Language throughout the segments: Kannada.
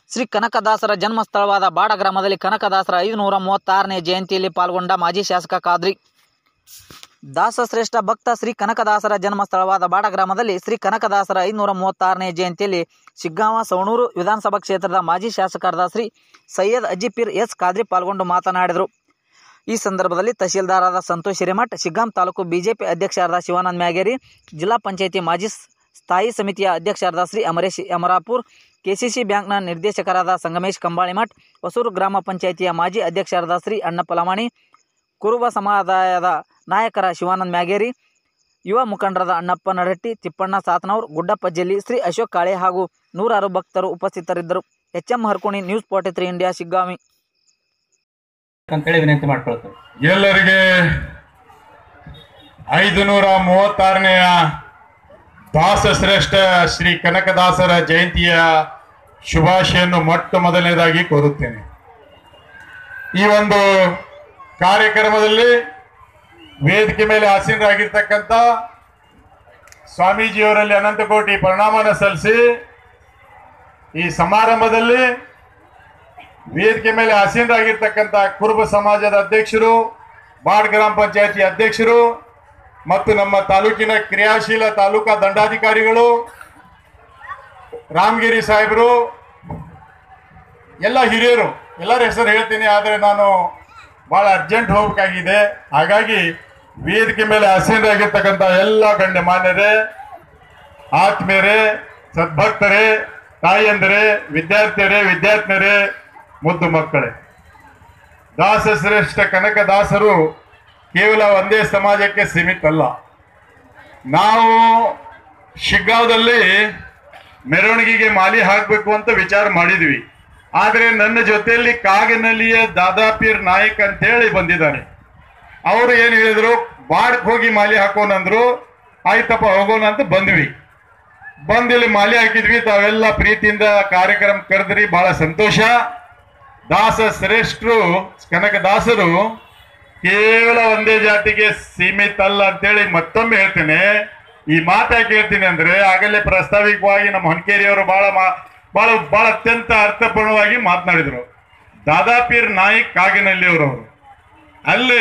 ಶ್ರೀ ಕನಕದಾಸರ ಜನ್ಮಸ್ಥಳವಾದ ಬಾಡ ಗ್ರಾಮದಲ್ಲಿ ಕನಕದಾಸರ ಐದುನೂರ ಮೂವತ್ತಾರನೇ ಜಯಂತಿಯಲ್ಲಿ ಪಾಲ್ಗೊಂಡ ಮಾಜಿ ಶಾಸಕ ಖಾದ್ರಿ ದಾಸಶ್ರೇಷ್ಠ ಭಕ್ತ ಶ್ರೀ ಕನಕದಾಸರ ಜನ್ಮಸ್ಥಳವಾದ ಬಾಡ ಗ್ರಾಮದಲ್ಲಿ ಶ್ರೀ ಕನಕದಾಸರ ಐದುನೂರ ಮೂವತ್ತಾರನೇ ಜಯಂತಿಯಲ್ಲಿ ಶಿಗ್ಗಾಂವ ಸವಣೂರು ವಿಧಾನಸಭಾ ಕ್ಷೇತ್ರದ ಮಾಜಿ ಶಾಸಕರಾದ ಶ್ರೀ ಸೈಯದ್ ಅಜಿಪೀರ್ ಎಸ್ ಖಾದ್ರಿ ಪಾಲ್ಗೊಂಡು ಮಾತನಾಡಿದರು ಈ ಸಂದರ್ಭದಲ್ಲಿ ತಹಶೀಲ್ದಾರಾದ ಸಂತೋಷ್ ಹಿರೇಮಠ್ ಶಿಗ್ಗಾಂ ತಾಲೂಕು ಬಿಜೆಪಿ ಅಧ್ಯಕ್ಷರಾದ ಶಿವಾನಂದ ಮ್ಯಾಗೇರಿ ಜಿಲ್ಲಾ ಪಂಚಾಯಿತಿ ಮಾಜಿ ಸ್- ಸ್ಥಾಯಿ ಸಮಿತಿಯ ಅಧ್ಯಕ್ಷರಾದ ಶ್ರೀ ಅಮರೇಶ್ ಯಮರಾಪುರ್ ಕೆಸಿಸಿ ಬ್ಯಾಂಕ್ನ ನಿರ್ದೇಶಕರಾದ ಸಂಗಮೇಶ್ ಕಂಬಾಳಿಮಠ್ ಹೊಸೂರು ಗ್ರಾಮ ಪಂಚಾಯಿತಿಯ ಮಾಜಿ ಅಧ್ಯಕ್ಷರಾದ ಶ್ರೀ ಅಣ್ಣಪ್ಪ ಲಮಾಣಿ ಕುರುಬ ಸಮುದಾಯದ ನಾಯಕರ ಶಿವಾನಂದ ಮ್ಯಾಗೇರಿ ಯುವ ಮುಖಂಡರಾದ ಅಣ್ಣಪ್ಪ ನಡಹಟ್ಟಿ ತಿಪ್ಪಣ್ಣ ಸಾತನೂರ್ ಗುಡ್ಡಪ್ಪ ಜಲ್ಲಿ ಶ್ರೀ ಅಶೋಕ್ ಕಾಳೆ ಹಾಗೂ ನೂರಾರು ಭಕ್ತರು ಉಪಸ್ಥಿತರಿದ್ದರು H M Harkoni news forty three India Shiggavi ಅಂತೇಳಿ ವಿನಂತಿ ಮಾಡ್ಕೊಳ್ತೇವೆ ಎಲ್ಲರಿಗೆ ಐದು ನೂರ ಮೂವತ್ತಾರನೆಯ ದಾಸಶ್ರೇಷ್ಠ ಶ್ರೀ ಕನಕದಾಸರ ಜಯಂತಿಯ ಶುಭಾಶಯನ್ನು ಮೊಟ್ಟ ಮೊದಲನೇದಾಗಿ ಕೋರುತ್ತೇನೆ ಈ ಒಂದು ಕಾರ್ಯಕ್ರಮದಲ್ಲಿ ವೇದಿಕೆ ಮೇಲೆ ಆಸೀನರಾಗಿರ್ತಕ್ಕಂಥ ಸ್ವಾಮೀಜಿಯವರಲ್ಲಿ ಅನಂತ ಕೋಟಿ ಪ್ರಣಾಮನ ಸಲ್ಲಿಸಿ ಈ ಸಮಾರಂಭದಲ್ಲಿ ವೇದಿಕೆ ಮೇಲೆ ಆಸೀನರಾಗಿರ್ತಕ್ಕಂಥ ಕುರುಬ ಸಮಾಜದ ಅಧ್ಯಕ್ಷರು ಬಾಡ್ ಗ್ರಾಮ ಪಂಚಾಯತಿ ಅಧ್ಯಕ್ಷರು ಮತ್ತು ನಮ್ಮ ತಾಲೂಕಿನ ಕ್ರಿಯಾಶೀಲ ತಾಲೂಕಾ ದಂಡಾಧಿಕಾರಿಗಳು ರಾಮಗಿರಿ ಸಾಹೇಬರು ಎಲ್ಲ ಹಿರಿಯರು ಎಲ್ಲರ ಹೆಸರು ಹೇಳ್ತೀನಿ ಆದರೆ ನಾನು ಭಾಳ ಅರ್ಜೆಂಟ್ ಹೋಗ್ಬೇಕಾಗಿದೆ ಹಾಗಾಗಿ ವೇದಿಕೆ ಮೇಲೆ ಆಸೀನರಾಗಿರ್ತಕ್ಕಂಥ ಎಲ್ಲ ಗಣ್ಯಮಾನ್ಯರೇ ಆತ್ಮೀಯರೇ ಸದ್ಭಕ್ತರೇ ತಾಯಿಯಂದರೆ ವಿದ್ಯಾರ್ಥಿಯರೇ ವಿದ್ಯಾರ್ಥಿನಿಯರೇ ಮುದ್ದು ಮಕ್ಕಳೇ ದಾಸಶ್ರೇಷ್ಠ ಕನಕದಾಸರು ಕೇವಲ ಒಂದೇ ಸಮಾಜಕ್ಕೆ ಸೀಮಿತ ಅಲ್ಲ ನಾವು ಶಿಗ್ಗಾಂವದಲ್ಲಿ ಮೆರವಣಿಗೆಗೆ ಮಾಲಿ ಹಾಕಬೇಕು ಅಂತ ವಿಚಾರ ಮಾಡಿದ್ವಿ ಆದರೆ ನನ್ನ ಜೊತೆಯಲ್ಲಿ ಕಾಗಿನಲ್ಲಿಯ ದಾದಾಪೀರ್ ನಾಯಕ್ ಅಂತ ಹೇಳಿ ಬಂದಿದ್ದಾರೆ ಅವರು ಏನು ಹೇಳಿದ್ರು ಬಾಡ್ಕ್ ಹೋಗಿ ಮಾಲಿ ಹಾಕೋಣಂದ್ರು ಆಯ್ತಪ್ಪ ಹೋಗೋಣ ಅಂತ ಬಂದ್ವಿ ಬಂದು ಇಲ್ಲಿ ಮಾಲಿ ಹಾಕಿದ್ವಿ ತಾವೆಲ್ಲ ಪ್ರೀತಿಯಿಂದ ಕಾರ್ಯಕ್ರಮ ಕರೆದ್ರಿ ಬಹಳ ಸಂತೋಷ ದಾಸ ಶ್ರೇಷ್ಠರು ಕನಕದಾಸರು ಕೇವಲ ಒಂದೇ ಜಾತಿಗೆ ಸೀಮಿತ ಅಲ್ಲ ಅಂತೇಳಿ ಮತ್ತೊಮ್ಮೆ ಹೇಳ್ತೇನೆ ಈ ಮಾತಾಗಿ ಹೇಳ್ತೀನಿ ಅಂದ್ರೆ ಆಗಲೇ ಪ್ರಾಸ್ತಾವಿಕವಾಗಿ ನಮ್ಮ ಹೊನ್ಕೇರಿಯವರು ಬಹಳ ಮಾ ಬಹಳ ಬಹಳ ಅತ್ಯಂತ ಅರ್ಥಪೂರ್ಣವಾಗಿ ಮಾತನಾಡಿದರು ದಾದಾಪೀರ್ ನಾಯ್ಕ್ ಕಾಗಿನಲ್ಲಿ ಅವರು ಅಲ್ಲೇ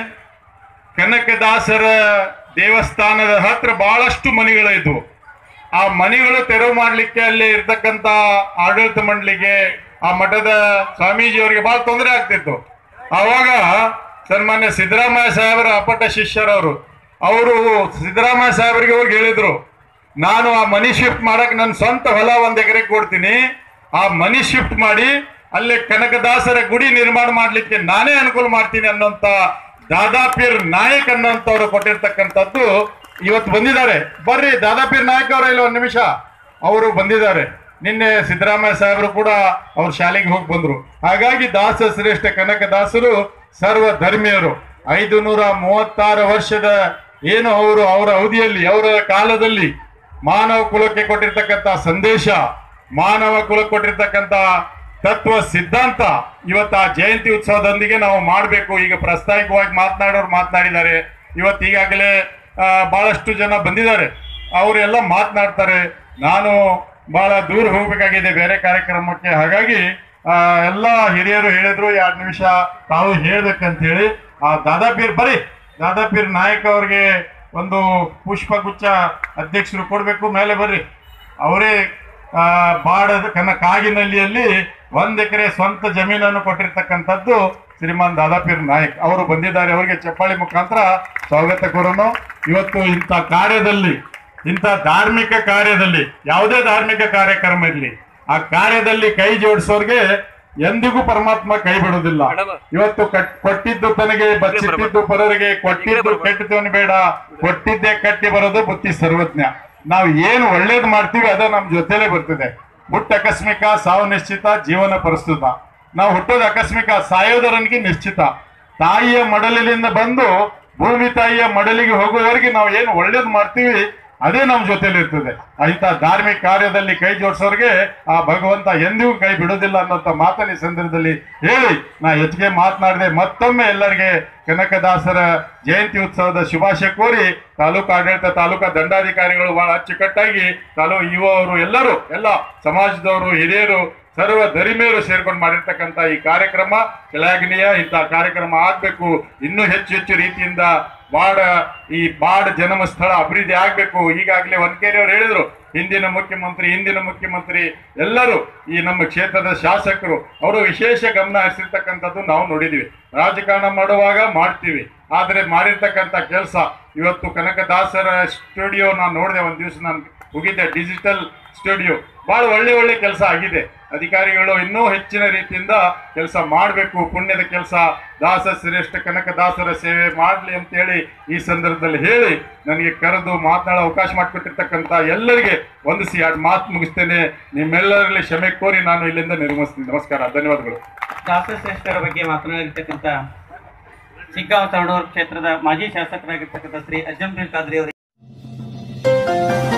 ಕನಕದಾಸರ ದೇವಸ್ಥಾನದ ಹತ್ರ ಬಹಳಷ್ಟು ಮನೆಗಳಿದ್ವು ಆ ಮನೆಗಳು ತೆರವು ಮಾಡಲಿಕ್ಕೆ ಅಲ್ಲಿ ಇರ್ತಕ್ಕಂಥ ಆಡಳಿತ ಮಂಡಳಿಗೆ ಆ ಮಠದ ಸ್ವಾಮೀಜಿಯವರಿಗೆ ಬಹಳ ತೊಂದರೆ ಆಗ್ತಿತ್ತು ಆವಾಗ ಸನ್ಮಾನ್ಯ ಸಿದ್ದರಾಮಯ್ಯ ಸಾಹೇಬರ ಅಪ್ಪಟ ಶಿಷ್ಯರವರು ಅವರು ಸಿದ್ದರಾಮಯ್ಯ ಸಾಹೇಬರಿಗೆ ಹೋಗಿ ಹೇಳಿದ್ರು ನಾನು ಆ ಮನಿ ಶಿಫ್ಟ್ ಮಾಡಕ್ ನನ್ನ ಸ್ವಂತ ಹೊಲ ಒಂದ್ ಎಕರೆ ಕೊಡ್ತೀನಿ ಆ ಮನಿ ಶಿಫ್ಟ್ ಮಾಡಿ ಅಲ್ಲೇ ಕನಕದಾಸರ ಗುಡಿ ನಿರ್ಮಾಣ ಮಾಡ್ಲಿಕ್ಕೆ ನಾನೇ ಅನುಕೂಲ ಮಾಡ್ತೀನಿ ಅನ್ನೋಂತ ದಾದಾಪೀರ್ ನಾಯಕ್ ಅನ್ನೋಂಥವ್ರು ಕೊಟ್ಟಿರ್ತಕ್ಕಂಥದ್ದು ಇವತ್ತು ಬಂದಿದ್ದಾರೆ ಬರ್ರಿ ದಾದಾಪೀರ್ ನಾಯಕ್ ಅವರ ಇಲ್ಲಿ ಒಂದು ನಿಮಿಷ ಅವರು ಬಂದಿದ್ದಾರೆ ನಿನ್ನೆ ಸಿದ್ದರಾಮಯ್ಯ ಸಾಹೇಬರು ಕೂಡ ಅವ್ರ ಶಾಲೆಗೆ ಹೋಗಿ ಬಂದ್ರು ಹಾಗಾಗಿ ದಾಸ ಶ್ರೇಷ್ಠ ಕನಕದಾಸರು ಸರ್ವ ಧರ್ಮೀಯರು ಐದು ನೂರ ಮೂವತ್ತಾರು ವರ್ಷದ ಏನು ಅವರು ಅವರ ಅವಧಿಯಲ್ಲಿ ಅವರ ಕಾಲದಲ್ಲಿ ಮಾನವ ಕುಲಕ್ಕೆ ಕೊಟ್ಟಿರ್ತಕ್ಕಂಥ ಸಂದೇಶ ಮಾನವ ಕುಲಕ್ಕೆ ಕೊಟ್ಟಿರ್ತಕ್ಕಂಥ ತತ್ವ ಸಿದ್ಧಾಂತ ಇವತ್ತು ಆ ಜಯಂತಿ ಉತ್ಸವದೊಂದಿಗೆ ನಾವು ಮಾಡಬೇಕು ಈಗ ಪ್ರಾಸ್ತಾವಿಕವಾಗಿ ಮಾತನಾಡೋರು ಮಾತನಾಡಿದ್ದಾರೆ ಇವತ್ತು ಈಗಾಗಲೇ ಆ, ಬಹಳಷ್ಟು ಜನ ಬಂದಿದ್ದಾರೆ ಅವರೆಲ್ಲ ಮಾತನಾಡ್ತಾರೆ ನಾನು ಬಹಳ ದೂರ ಹೋಗ್ಬೇಕಾಗಿದೆ ಬೇರೆ ಕಾರ್ಯಕ್ರಮಕ್ಕೆ ಹಾಗಾಗಿ ಆ, ಎಲ್ಲ ಹಿರಿಯರು ಹೇಳಿದ್ರು ಎರಡು ನಿಮಿಷ ತಾವು ಹೇಳ್ಬೇಕಂತ ಹೇಳಿ ಆ ದಾದಾಪೀರ್ ಬರೀ ದಾದಾಪೀರ್ ನಾಯಕ್ ಅವ್ರಿಗೆ ಒಂದು ಪುಷ್ಪಗುಚ್ಛ ಅಧ್ಯಕ್ಷರು ಕೊಡಬೇಕು ಮೇಲೆ ಬರ್ರಿ ಅವರೇ ಆ, ಬಾಡದ ಕನ್ನ ಕಾಗಿನಲ್ಲಿಯಲ್ಲಿ ಒಂದ್ ಎಕರೆ ಸ್ವಂತ ಜಮೀನನ್ನು ಕೊಟ್ಟಿರ್ತಕ್ಕಂಥದ್ದು ಶ್ರೀಮಾನ್ ದಾದಾಪೀರ್ ನಾಯಕ್ ಅವರು ಬಂದಿದ್ದಾರೆ ಅವರಿಗೆ ಚಪ್ಪಾಳಿ ಮುಖಾಂತರ ಸ್ವಾಗತ ಕೋರೋಣ ಇವತ್ತು ಇಂಥ ಕಾರ್ಯದಲ್ಲಿ ಇಂಥ ಧಾರ್ಮಿಕ ಕಾರ್ಯದಲ್ಲಿ ಯಾವುದೇ ಧಾರ್ಮಿಕ ಕಾರ್ಯಕ್ರಮ ಇರಲಿ ಆ ಕಾರ್ಯದಲ್ಲಿ ಕೈ ಜೋಡಿಸೋರ್ಗೆ ಎಂದಿಗೂ ಪರಮಾತ್ಮ ಕೈ ಬಿಡುವುದಿಲ್ಲ ಇವತ್ತು ಕಟ್- ಕೊಟ್ಟಿದ್ದು ತನಗೆ ಬಚ್ಚಿಟ್ಟಿದ್ದು ಪರರಿಗೆ ಕೊಟ್ಟಿದ್ದು ಕೆಟ್ಟದವನು ಬೇಡ ಕೊಟ್ಟಿದ್ದೇ ಕಟ್ಟಿ ಬರೋದು ಬುತ್ತಿ ಸರ್ವಜ್ಞ ನಾವು ಏನು ಒಳ್ಳೇದು ಮಾಡ್ತೀವಿ ಅದ ನಮ್ ಜೊತೆಲೇ ಬರ್ತದೆ ಹುಟ್ಟು ಆಕಸ್ಮಿಕ ಸಾವು ನಿಶ್ಚಿತ ಜೀವನ ಪ್ರಸ್ತುತ ನಾವು ಹುಟ್ಟೋದು ಆಕಸ್ಮಿಕ ಸಾಯೋದರನಿಗೆ ನಿಶ್ಚಿತ ತಾಯಿಯ ಮಡಲಿನಿಂದ ಬಂದು ಭೂಮಿ ತಾಯಿಯ ಮಡಲಿಗೆ ಹೋಗುವವರೆಗೆ ನಾವು ಏನು ಒಳ್ಳೇದು ಮಾಡ್ತೀವಿ ಅದೇ ನಮ್ಮ ಜೊತೆಲಿ ಇರ್ತದೆ ಇಂಥ ಧಾರ್ಮಿಕ ಕಾರ್ಯದಲ್ಲಿ ಕೈ ಜೋಡಿಸೋರಿಗೆ ಆ ಭಗವಂತ ಎಂದಿಗೂ ಕೈ ಬಿಡೋದಿಲ್ಲ ಅನ್ನೋಂಥ ಮಾತನ್ನ ಈ ಸಂದರ್ಭದಲ್ಲಿ ಹೇಳಿ ನಾ ಹೆಚ್ಚಿಗೆ ಮಾತನಾಡದೆ ಮತ್ತೊಮ್ಮೆ ಎಲ್ಲರಿಗೆ ಕನಕದಾಸರ ಜಯಂತಿ ಉತ್ಸವದ ಶುಭಾಶಯ ಕೋರಿ ತಾಲೂಕು ಆಡಳಿತ ತಾಲೂಕಾ ದಂಡಾಧಿಕಾರಿಗಳು ಬಹಳ ಅಚ್ಚುಕಟ್ಟಾಗಿ ತಾಲೂಕು ಯುವವರು ಎಲ್ಲರೂ ಎಲ್ಲ ಸಮಾಜದವರು ಹಿರಿಯರು ಸರ್ವ ಧರಿಮೆಯರು ಸೇರ್ಕೊಂಡು ಮಾಡಿರ್ತಕ್ಕಂಥ ಈ ಕಾರ್ಯಕ್ರಮ ಶ್ಲಾಘನೀಯ ಇಂತಹ ಕಾರ್ಯಕ್ರಮ ಆಗ್ಬೇಕು ಇನ್ನೂ ಹೆಚ್ಚು ಹೆಚ್ಚು ರೀತಿಯಿಂದ ಬಾಡ ಈ ಬಾಡ ಜನ್ಮ ಸ್ಥಳ ಅಭಿವೃದ್ಧಿ ಆಗ್ಬೇಕು ಈಗಾಗಲೇ ಒನ್ಕೇರಿ ಅವರು ಹೇಳಿದ್ರು ಹಿಂದಿನ ಮುಖ್ಯಮಂತ್ರಿ ಹಿಂದಿನ ಮುಖ್ಯಮಂತ್ರಿ ಎಲ್ಲರೂ ಈ ನಮ್ಮ ಕ್ಷೇತ್ರದ ಶಾಸಕರು ಅವರು ವಿಶೇಷ ಗಮನ ಹರಿಸಿರ್ತಕ್ಕಂಥದ್ದು ನಾವು ನೋಡಿದ್ವಿ ರಾಜಕಾರಣ ಮಾಡುವಾಗ ಮಾಡ್ತೀವಿ ಆದ್ರೆ ಮಾಡಿರ್ತಕ್ಕಂಥ ಕೆಲಸ ಇವತ್ತು ಕನಕದಾಸರ ಸ್ಟುಡಿಯೋ ನಾನು ನೋಡಿದೆ ಒಂದ್ ದಿವಸ ನಾನು ಹೋಗಿದ್ದೆ ಡಿಜಿಟಲ್ ಸ್ಟುಡಿಯೋ ಬಹಳ ಒಳ್ಳೆ ಒಳ್ಳೆ ಕೆಲಸ ಆಗಿದೆ ಅಧಿಕಾರಿಗಳು ಇನ್ನೂ ಹೆಚ್ಚಿನ ರೀತಿಯಿಂದ ಕೆಲಸ ಮಾಡಬೇಕು ಪುಣ್ಯದ ಕೆಲಸ ದಾಸ ಶ್ರೇಷ್ಠ ಕನಕದಾಸರ ಸೇವೆ ಮಾಡಲಿ ಅಂತೇಳಿ ಈ ಸಂದರ್ಭದಲ್ಲಿ ಹೇಳಿ ನನಗೆ ಕರೆದು ಮಾತನಾಡೋ ಅವಕಾಶ ಮಾಡಿಕೊಟ್ಟಿರ್ತಕ್ಕಂಥ ಎಲ್ಲರಿಗೆ ವಂದಿಸಿ ಎರಡು ಮಾತು ಮುಗಿಸ್ತೇನೆ ನಿಮ್ಮೆಲ್ಲರಲ್ಲಿ ಕ್ಷಮೆ ಕೋರಿ ನಾನು ಇಲ್ಲಿಂದ ನಿರ್ಮಿಸ್ತೀನಿ ನಮಸ್ಕಾರ ಧನ್ಯವಾದಗಳು ದಾಸಶ್ರೇಷ್ಠರ ಬಗ್ಗೆ ಮಾತನಾಡಿರ್ತಕ್ಕಂಥ ಶಿಗ್ಗಾಂವ್ ತರಣೂರು ಕ್ಷೇತ್ರದ ಮಾಜಿ ಶಾಸಕರಾಗಿರ್ತಕ್ಕಂಥ ಶ್ರೀ ಅಜ್ಜಂಪೀರ್ ಖಾದ್ರಿ ಅವರು